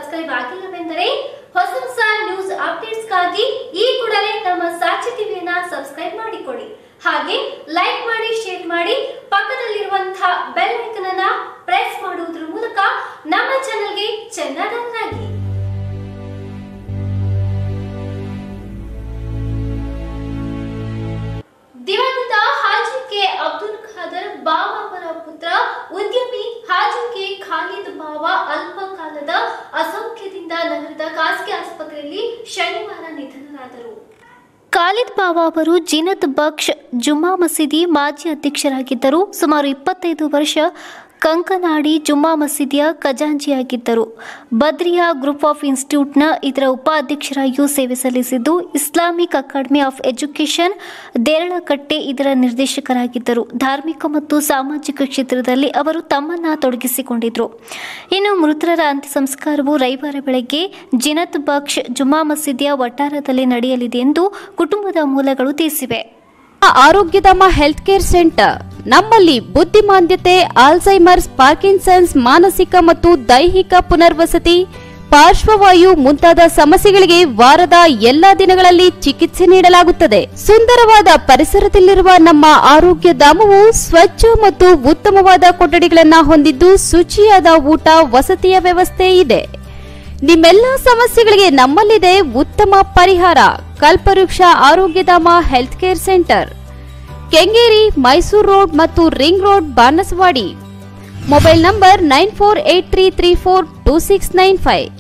subscribe ಆಗಿಲ್ಲವೆಂದರೆ ಹೊಸ ಹೊಸ news ಅಪ್ಡೇಟ್ಸ್ಗಾಗಿ ಈ ಕೂಡಲೇ ನಮ್ಮ ಸಾಕ್ಷಿ ಟಿವಿಯನ್ನ ಸಬ್ಸ್ಕ್ರೈಬ್ ಮಾಡಿಕೊಳ್ಳಿ ಹಾಗೆ ಲೈಕ್ ಮಾಡಿ ಶೇರ್ ಮಾಡಿ ಪಕ್ಕದಲ್ಲಿರುವಂತಹ ಬೆಲ್ ಐಕನ್ ಅನ್ನ ಪ್ರೆಸ್ ಮಾಡುವುದರ ಮೂಲಕ ನಮ್ಮ ಚಾನೆಲ್ಗೆ ಚೆನ್ನಾಗಿ ದಿವಂಗತ ಹಾಜಿ ಕೆ ಅಬ್ದುಲ್ ಖಾದರ್ ಬಾವಾ ಅವರ ಪುತ್ರ ಉದ್ಯಮಿ ಹಾಜಿ ಕೆ ಖಾಲಿದ್ ಬಾವಾ ಅಲ್ಪ ಕಾಲದ ಅಸೌಖ್ಯದಿಂದ ನಗರದ ಖಾಸಗಿ ಆಸ್ಪತ್ರೆಯಲ್ಲಿ ಶನಿವಾರ ನಿಧನರಾದರು ಖಾಲಿದ್ ಬಾವಾ ಅವರು ಜಿನತ್ ಬಕ್ಷ್ ಜುಮ್ಮಾ ಮಸೀದಿ ಮಾಜಿ ಅಧ್ಯಕ್ಷರಾಗಿದ್ದರು ಸುಮಾರು ಇಪ್ಪತ್ತೈದು ವರ್ಷ ಕಂಕನಾಡಿ ಜುಮ್ಮಾ ಮಸೀದಿಯ ಖಜಾಂಚಿಯಾಗಿದ್ದರು ಬದ್ರಿಯಾ ಗ್ರೂಪ್ ಆಫ್ ಇನ್ಸ್ಟಿಟ್ಯೂಟ್ನ ಇದರ ಉಪಾಧ್ಯಕ್ಷರಾಗಿಯೂ ಸೇವೆ ಸಲ್ಲಿಸಿದ್ದು Islamic academy of education Deralakatte ಇದರ ನಿರ್ದೇಶಕರಾಗಿದ್ದರು ಧಾರ್ಮಿಕ ಮತ್ತು ಸಾಮಾಜಿಕ ಕ್ಷೇತ್ರದಲ್ಲಿ ಅವರು ತಮ್ಮನ್ನ ತೊಡಗಿಸಿಕೊಂಡಿದ್ರು ಇನ್ನು ಮೃತರ ಅಂತ್ಯ ಸಂಸ್ಕಾರವು ರವಿವಾರ ಬೆಳಗ್ಗೆ ಜಿನತ್ ಬಕ್ಷ್ ಜುಮ್ಮಾ ಮಸೀದಿಯ ವಠಾರದಲ್ಲಿ ನಡೆಯಲಿದೆ ಎಂದು ಕುಟುಂಬದ ಮೂಲಗಳು ತಿಳಿಸಿವೆ ಆರೋಗ್ಯಧಾಮ ಹೆಲ್ತ್ ಕೇರ್ ಸೆಂಟರ್ ನಮ್ಮಲ್ಲಿ ಬುದ್ಧಿಮಾಂದ್ಯತೆ ಆಲ್ಝೈಮರ್ಸ್ ಪಾರ್ಕಿನ್ಸನ್ಸ್ ಮಾನಸಿಕ ಮತ್ತು ದೈಹಿಕ ಪುನರ್ವಸತಿ ಪಾರ್ಶ್ವವಾಯು ಮುಂತಾದ ಸಮಸ್ಯೆಗಳಿಗೆ ವಾರದ ಎಲ್ಲಾ ದಿನಗಳಲ್ಲಿ ಚಿಕಿತ್ಸೆ ನೀಡಲಾಗುತ್ತದೆ ಸುಂದರವಾದ ಪರಿಸರದಲ್ಲಿರುವ ನಮ್ಮ ಆರೋಗ್ಯ ಧಾಮವು ಸ್ವಚ್ಛ ಮತ್ತು ಉತ್ತಮವಾದ ಕೊಠಡಿಗಳನ್ನ ಹೊಂದಿದ್ದು ಶುಚಿಯಾದ ಊಟ ವಸತಿಯ ವ್ಯವಸ್ಥೆ ಇದೆ ನಿಮ್ಮೆಲ್ಲ ಸಮಸ್ಯೆಗಳಿಗೆ ನಮ್ಮಲ್ಲಿದೆ ಉತ್ತಮ ಪರಿಹಾರ Kalpavriksha Arogyadhama health care centre Kengeri Mysuru road ಮತ್ತು ring road Banaswadi mobile number nine four eight three three four two six nine five